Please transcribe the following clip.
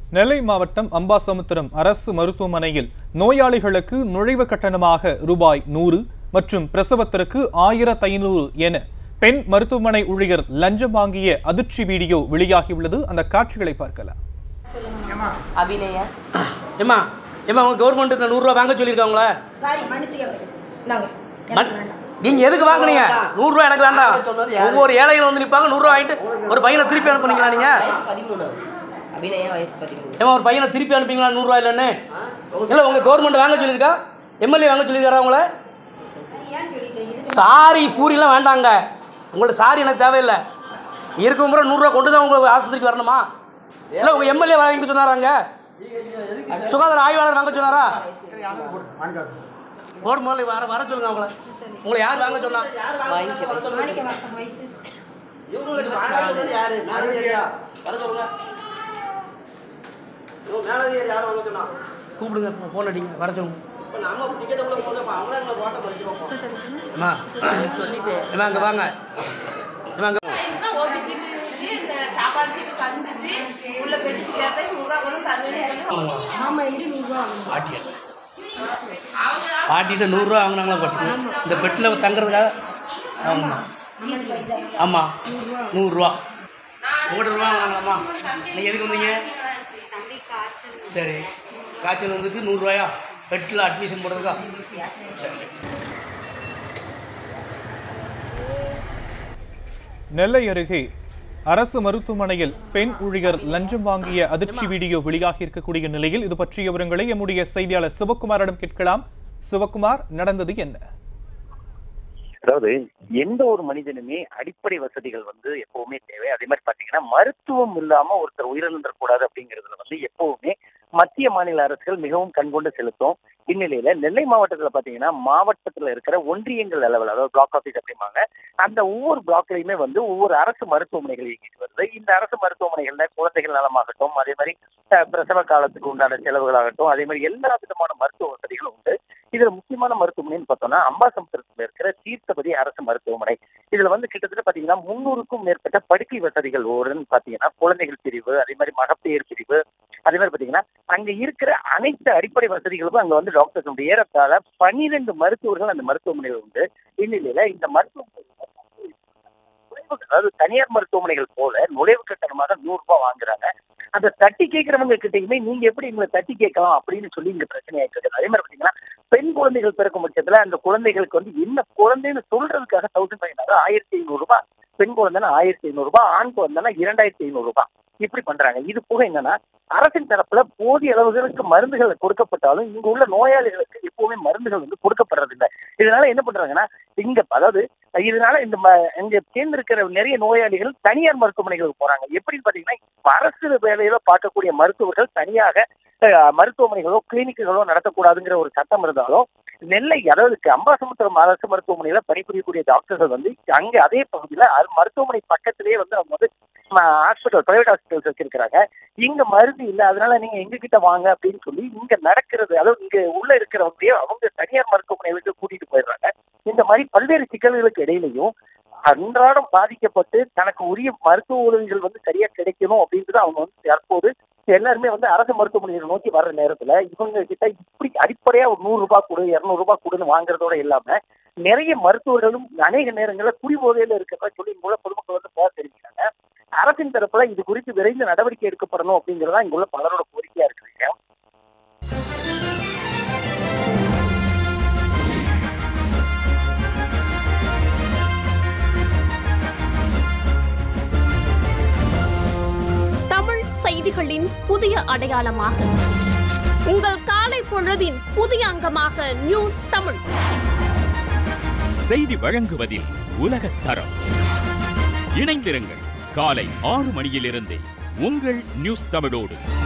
நெல்லை மாவட்டம் அம்பாசமுத்திரம் அரசு மருத்துவமனையில் நோயாளிகளுக்கு நுழைவு கட்டணமாக ரூபாய் நூறு மற்றும் பிரசவத்திற்கு ஆயிரத்து ஐநூறு என பெண் மருத்துவமனை ஊழியர் லஞ்சம் வாங்கிய அதிர்ச்சி வீடியோ வெளியாகியுள்ளது அந்த காட்சிகளை பார்க்கலாம் அபிநயா ஏம்மா ஏம்மா உங்க கவர்மெண்ட் இந்த நூறுரூவா வாங்க சொல்லியிருக்காங்களா சாரி மன்னிச்சுக்கங்க இந்தாங்க எனக்கு வேண்டாம் நீங்க எதுக்கு வாங்குனீங்க நூறுரூவா எனக்கு வேண்டாம் ஒவ்வொரு ஏழைகள் வந்து நிற்பாங்க நூறுரூவா வாங்கிட்டு ஒரு பையனை திருப்பி அனுப்புனீங்களா நீங்க வயசு பதிமூணு அபிநயா வயசு பதிமூணு ஏம்மா ஒரு பையனை திருப்பி அனுப்பிங்களா நூறுரூவா இல்லைன்னு இல்லை உங்க கவர்மெண்ட் வாங்க சொல்லியிருக்கா எம்எல்ஏ வாங்க சொல்லியிருக்காரா உங்களை ஏன்னு சொல்லிட்டேன் இதுக்கு சாரி பூரிலாம் வேண்டாங்க உங்களோட சாரி எனக்கு தேவையில்லை இருக்க முறை நூறுரூவா கொண்டு தான் உங்களுக்கு ஆஸ்பத்திரிக்கு வரணுமா இல்லை உங்கள் எம்எல்ஏ வாங்கிட்டு சொன்னாராங்க சுகாதார ஆய்வாளர் வாங்க சொன்னாரா போடு முதல்ல வர வர சொல்லுங்க அவங்கள உங்களை யார் வாங்க சொன்னா வாங்கிக்கிறேன் மாணிக்க வாசம் வயசு கூப்பிடுங்க ஃபோன் அடிங்க வர சொல்லுங்க அம்மா சொல்லிட்டேன் அம்மா அங்கே வாங்க அம்மா அங்கே இதுதான் ஓபி சீட்டு இந்த சாப்பாடு சீட்டு பதிஞ்சிட்டு உள்ள பெட்டிக்கு சேர்த்து நூறுரூவா வரும் தருவேன்னு சொல்லி ஆமா இரு நூறுரூவா பாட்டியா பாட்டிகிட்ட நூறுரூவா வாங்கினாங்களா பாட்டி இந்த பெட்டில் தங்குறதுக்காக ஆமாம் ஆமாம் நூறுரூவா உங்கள்கிட்ட ரூபா வாங்கினாங்களாம்மா நீங்கள் எதுக்கு வந்தீங்க சரி காய்ச்சல் வந்துட்டு நூறுரூவாயா பெட்டில் அட்மிஷன் போடுறதுக்கா சரி நெல்லை அருகே அரசு மருத்துவமனையில் பெண் ஊழியர் லஞ்சம் வாங்கிய அதிர்ச்சி வீடியோ வெளியாகி இருக்கக்கூடிய நிலையில் இது பற்றிய விவரங்களை எம்முடைய செய்தியாளர் சிவகுமாரிடம் கேட்கலாம் சிவகுமார் நடந்தது என்ன அதாவது எந்த ஒரு மனிதனுமே அடிப்படை வசதிகள் வந்து எப்பவுமே தேவை அதே மாதிரி பாத்தீங்கன்னா மருத்துவம் இல்லாம ஒருத்தர் உயிரிழந்துடக்கூடாது அப்படிங்கிறதுல வந்து எப்பவுமே மத்திய மாநில அரசுகள் மிகவும் கண்கொண்டு செலுத்தும் இந்நிலையில நெல்லை மாவட்டத்துல பாத்தீங்கன்னா மாவட்டத்துல இருக்கிற ஒன்றியங்கள் அளவில் அதாவது பிளாக் ஆஃபீஸ் அப்படிம்பாங்க அந்த ஒவ்வொரு பிளாக்லயுமே வந்து ஒவ்வொரு அரசு மருத்துவமனைகள் இயங்கிட்டு வருது இந்த அரசு மருத்துவமனைகள்ல குழந்தைகள் நலமாகட்டும் அதே மாதிரி அஹ், பிரசவ காலத்துக்கு உண்டான செலவுகளாகட்டும் அதே மாதிரி எல்லா விதமான மருத்துவ வசதிகளும் உண்டு இதுல முக்கியமான மருத்துவமனைன்னு பார்த்தோம்னா அம்பாசமுத்திரத்துல இருக்கிற தீர்த்தபதி அரசு மருத்துவமனை இதுல வந்து கிட்டத்தட்ட பாத்தீங்கன்னா முன்னூறுக்கும் மேற்பட்ட படுக்கை வசதிகள் ஒருன்னு பாத்தீங்கன்னா குழந்தைகள் பிரிவு அதே மாதிரி மகப்பேறு பிரிவு அதே மாதிரி பாத்தீங்கன்னா அங்க இருக்கிற அனைத்து அடிப்படை வசதிகளுக்கும் அங்க வந்து டாக்டர்ஸ் உண்டு ஏறத்தாழ பன்னிரெண்டு மருத்துவர்கள் அந்த மருத்துவமனையில் உண்டு இந்நிலையில இந்த மருத்துவமனை நுழைவு- அதாவது தனியார் மருத்துவமனைகள் போல நுழைவு கட்டணமாக நூறு ரூபாய் வாங்குறாங்க அந்த தட்டி கேட்கறவங்க கிட்டயுமே நீங்க எப்படி எங்களை தட்டி கேட்கலாம் அப்படின்னு சொல்லி இங்க பிரச்சனை ஆயிட்டு இருக்கு அதே மாதிரி பாத்தீங்கன்னா பெண் குழந்தைகள் பிறக்கும் பட்சத்துல அந்த குழந்தைகளுக்கு வந்து என்ன குழந்தைன்னு சொல்றதுக்காக தௌசண்ட் ஃபைவ் ஆயிரத்தி ஐநூறு ரூபாய் பெண் குழந்தைன்னா ஆயிரத்தி ஐநூறு ரூபாய் ஆண் குழந்தைன்னா இரண்டாயிரத்தி ஐநூறு ரூபாய் இப்படி பண்றாங்க இது போக என்னன்னா அரசின் தரப்புல போதிய அளவுகளுக்கு மருந்துகள் கொடுக்கப்பட்டாலும் இங்க உள்ள நோயாளிகளுக்கு எப்பவுமே மருந்துகள் வந்து கொடுக்கப்படுறதில்லை இதனால என்ன பண்றாங்கன்னா இங்க அதாவது இதனால இந்த ம- இங்க சேர்ந்திருக்கிற நிறைய நோயாளிகள் தனியார் மருத்துவமனைகளுக்கு போறாங்க எப்படின்னு பாத்தீங்கன்னா இப்ப அரசு வேலையில பார்க்கக்கூடிய மருத்துவர்கள் தனியாக அஹ், மருத்துவமனைகளோ கிளினிக்குகளோ நடத்தக்கூடாதுங்கிற ஒரு சட்டம் இருந்தாலும் நெல்லை அதாவது அம்பாசமுத்திரம் அரசு மருத்துவமனையில பணிபுரியக்கூடிய டாக்டர்கள் வந்து அங்க அதே பகுதியில அரு- மருத்துவமனை பக்கத்திலேயே வந்து அவங்க வந்து ஹாஸ்பிட்டல் பிரைவேட் ஹாஸ்பிட்டல்ஸ் வச்சிருக்கிறாங்க இங்க மருந்து இல்ல அதனால நீங்க எங்க கிட்ட வாங்க அப்படின்னு சொல்லி இங்க நடக்கிறது அதாவது இங்க உள்ள இருக்கிறவங்க அவங்க தனியார் மருத்துவமனைகளுக்கு கூட்டிட்டு போயிடுறாங்க இந்த மாதிரி பல்வேறு சிக்கல்களுக்கு இடையிலையும் அன்றாடம் பாதிக்கப்பட்டு தனக்கு உரிய மருத்துவ உதவிகள் வந்து சரியா கிடைக்கணும் அப்படின்றது அவங்க வந்து தற்போது எல்லாருமே வந்து அரசு மருத்துவமனைகளை நோக்கி வர்ற நேரத்துல இவங்க கிட்ட இப்படி அடிப்படையா ஒரு நூறு ரூபாய் கொடு இருநூறு ரூபாய் கொடுன்னு வாங்குறதோட இல்லாம நிறைய மருத்துவர்களும் அநேக நேரங்கள்ல குடிபோதையில இருக்கிறதா சொல்லி இங்குள்ள பொதுமக்கள் வந்து போக தெரிவிக்கிறாங்க அரசின் தரப்புல இது குறித்து விரைந்து நடவடிக்கை எடுக்கப்படணும் அப்படிங்கறதா இங்குள்ள பலரோட கோரிக்கையா இருக்குதுங்க தமிழ் செய்திகளின் புதிய அடையாளமாக உங்கள் காலை பொழுதின் புதிய அங்கமாக நியூஸ் தமிழ் செய்தி வழங்குவதில் உலகத் தரம் இணைந்திருங்கள் காலை ஆறு மணியிலிருந்தே உங்கள் நியூஸ் தமிழோடு